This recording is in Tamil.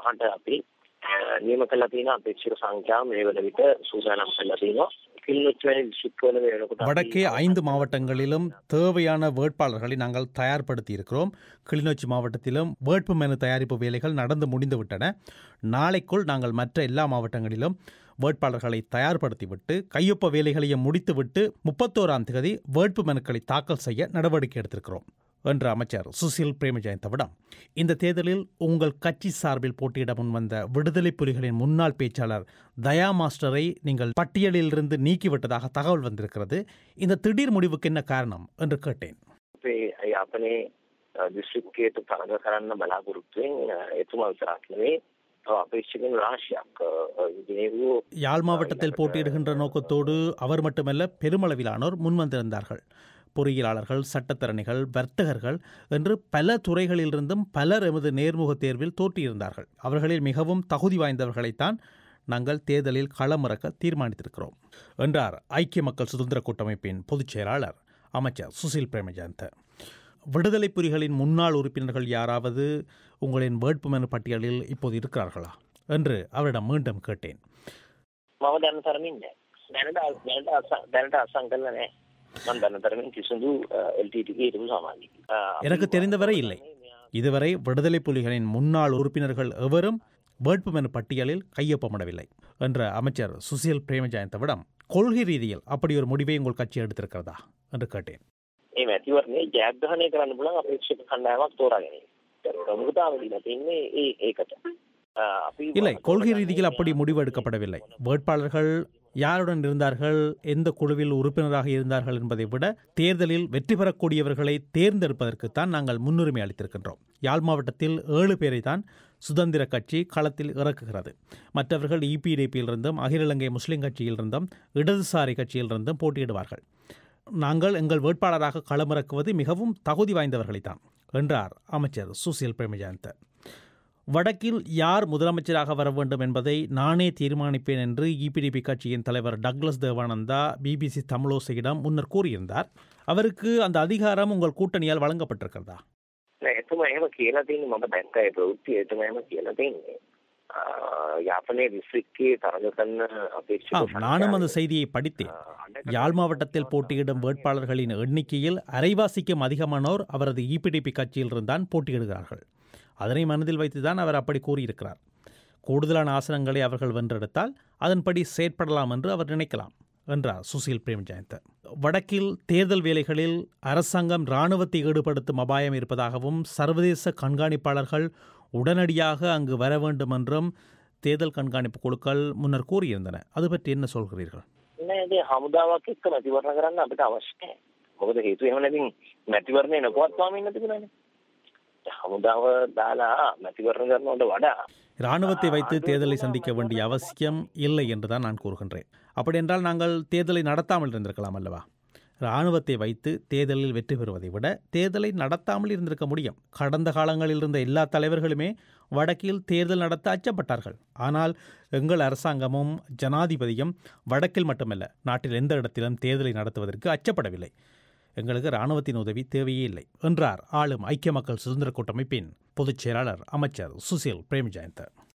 පහට අපි නියම කළා තියෙන අපේක්ෂිත සංඛ්‍යාව මේ වන විට සූදානම් කළා තියෙනවා. කිල්ලොච්ච වැනි දිස්ත්‍රික්කවල මේ වෙනකොට අපි- வடக்கே ஐந்து மாவட்டங்களிலும் தேவையான வேட்பாளர்களை நாங்கள் தயார்படுத்தி இருக்கிறோம் கிளிநொச்சி மாவட்டத்திலும் வேட்பு மனு தயாரிப்பு வேலைகள் நடந்து முடிந்துவிட்டன நாளைக்குள் நாங்கள் மற்ற எல்லா மாவட்டங்களிலும் வேட்பாளர்களை தயார்படுத்திவிட்டு கையொப்ப வேலைகளையும் முடித்துவிட்டு முப்பத்தோராம் தேதி வேட்பு மனுக்களை தாக்கல் செய்ய நடவடிக்கை எடுத்திருக்கிறோம் என்ற அமைச்சர் சுசில் பிரேமஜயந்தவிடம் இந்த தேர்தலில் உங்கள் கட்சி சார்பில் போட்டியிட முன்வந்த விடுதலை புலிகளின் முன்னாள் பேச்சாளர் தயா மாஸ்டரை நீங்கள் பட்டியலிலிருந்து நீக்கிவிட்டதாக தகவல் வந்திருக்கிறது இந்த திடீர் முடிவுக்கு என்ன காரணம் என்று கேட்டேன் අපේ යාපනයේ දිස්ත්‍රික්කයට තරඟ කරන්න බලාපොරොත්තුවෙන් අ, එතුමා විතරක් නෙවෙයි තව අපේක්ෂකයන් රාශියක් ගෙනෙවූ யாழ் மாவட்டத்தில் போட்டியிடுகின்ற நோக்கத்தோடு அவர் மட்டுமல்ல பெருமளவிலானோர் முன்வந்திருந்தார்கள் பொறியியலாளர்கள் சட்டத்தரணிகள் வர்த்தகர்கள் என்று பல துறைகளிலிருந்தும் பலர் எமது நேர்முக தேர்வில் தோற்றியிருந்தார்கள் அவர்களில் மிகவும் தகுதி வாய்ந்தவர்களைத்தான் நாங்கள் தேர்தலில் களமிறக்க தீர்மானித்திருக்கிறோம் என்றார் ஐக்கிய மக்கள் சுதந்திர கூட்டமைப்பின் பொதுச் செயலாளர் அமைச்சர் சுசில் பிரேமஜாந்த விடுதலை புலிகளின் முன்னாள் உறுப்பினர்கள் யாராவது உங்களின் வேட்புமனு பட்டியலில் இப்போது இருக்கிறார்களா என்று அவரிடம் மீண்டும் கேட்டேன் මම දන්න තරමින් නෑ දැනට අ- දැනට අස- දැනට අසං කල්ල නෑ මන් දන්න තරමින් කිසිදු එල්ටටගේ ඉටපු සාමාජික எனக்கு தெரிந்தவரை இல்லை இதுவரை விடுதலை புலிகளின் முன்னாள் உறுப்பினர்கள் எவரும் வேட்புமனு பட்டியலில் கையொப்பமிடவில்லை என்ற அமைச்சர் சுசில் பிரேமஜயந்தவிடம் கொள்கை ரீதியில் அப்படி ஒரு முடிவை உங்கள் கட்சி எடுத்திருக்கிறதா என்று கேட்டேன் ඒ මැතිවරණය ජයග්‍රහණය කරන්න පුළන් අපේක්ෂක කණ්ඩායමක් තෝරාගෙන ප්‍රමුඛතාව දීලා තින්නේ ඒ ඒකට අ, අපි இல்லை கொள்கை ரீதியில் அப்படி முடிவு எடுக்கப்படவில்லை வேட்பாளர்கள் யாருடன் இருந்தார்கள் எந்த குழுவில் உறுப்பினராக இருந்தார்கள் என்பதை விட தேர்தலில் வெற்றி பெறக்கூடியவர்களை தேர்ந்தெடுப்பதற்குத்தான் நாங்கள் முன்னுரிமை அளித்திருக்கின்றோம் யாழ் மாவட்டத்தில் ஏழு பேரை தான் சுதந்திர கட்சி களத்தில் இறக்குகிறது மற்றவர்கள் இபிடிபியிலிருந்தும் அகில இலங்கை முஸ்லிம் கட்சியிலிருந்தும் இடதுசாரி கட்சியிலிருந்தும் போட்டியிடுவார்கள் நாங்கள் எங்கள் வேட்பாளராக களமிறக்குவது மிகவும் தகுதி வாய்ந்தவர்களைத்தான் என்றார் அமைச்சர் சுசில் பிரேமஜாந்த வடக்கில் யார் முதலமைச்சராக வர வேண்டும் என்பதை நானே தீர்மானிப்பேன் என்று இபிடிபி கட்சியின் தலைவர் டக்ளஸ் தேவானந்தா பிபிசி தமிழோசையிடம் முன்னர் கூறியிருந்தார் அவருக்கு அந்த அதிகாரம் உங்கள் கூட்டணியால் வழங்கப்பட்டிருக்கிறதா නෑ, එතුමා එහෙම කියලා තියෙන්නේ මම දැක්ක ඒ ප්‍රවෘත්ති එතුමා එහෙම කියලා තියෙන්නේ අ, යාපනයේ දිස්ත්‍රික්කයේ තරඟ කරන අපේක්ෂක ஆம் நானும் அந்த සංඛ්‍යාව, செய்தியை படித்தேன் අ, අඩ- யாழ் மாவட்டத்தில் போட்டியிடும் வேட்பாளர்களின் எண்ணிக்கையில் அரைவாசிக்கும் அதிகமானோர் அவரது இபிடிபி கட்சியிலிருந்தான் போட்டியிடுகிறார்கள் அதனை மனதில் வைத்துதான் அவர் அப்படி கூறியிருக்கிறார் கூடுதலான ஆசனங்களை அவர்கள் வென்றெடுத்தால் அதன்படி செயற்படலாம் என்று அவர் நினைக்கலாம் என்றார் சுசில் பிரேமஜயந்த வடக்கில் தேர்தல் வேலைகளில் அரசாங்கம் இராணுவத்தை ஈடுபடுத்தும் அபாயம் இருப்பதாகவும் சர்வதேச கண்காணிப்பாளர்கள் உடனடியாக அங்கு வர வேண்டும் என்றும் தேர்தல் கண்காணிப்பு குழுக்கள் முன்னர் கூறியிருந்தன அது பற்றி என்ன சொல்கிறீர்கள் නෑ ඒ හමුදාවක් එක්ක මැතිවරණ කරන්න අපිට අවශ්‍ය නෑ. මොකද හේතුව එහෙම නැතිනම් මැතිවරණය නොපවත්වාම ඉන්න තිබුණානේ. හමුදාව දාලා මැතිවරණ කරනවට වඩා இராணுவத்தை வைத்து தேர்தலை சந்திக்க வேண்டிய அவசியம் இல்லை என்றுதான் நான் கூறுகின்றேன் அப்படியென்றால் நாங்கள் தேர்தலை நடத்தாமல் இருந்திருக்கலாம் அல்லவா இராணுவத்தை வைத்து தேர்தலில் வெற்றி பெறுவதை விட தேர்தலை நடத்தாமல் இருந்திருக்க முடியும் கடந்த காலங்களில் இருந்த எல்லா தலைவர்களுமே வடக்கில் தேர்தல் நடத்த அச்சப்பட்டார்கள் ஆனால் எங்கள் அரசாங்கமும் ஜனாதிபதியும் வடக்கில் மட்டுமல்ல நாட்டில் எந்த இடத்திலும் தேர்தலை நடத்துவதற்கு அச்சப்படவில்லை எங்களுக்கு இராணுவத்தின் உதவி தேவையே இல்லை என்றார் ஆளும் ஐக்கிய மக்கள் சுதந்திர கூட்டமைப்பின் பொதுச் செயலாளர் அமைச்சர் சுசில் பிரேமஜயந்த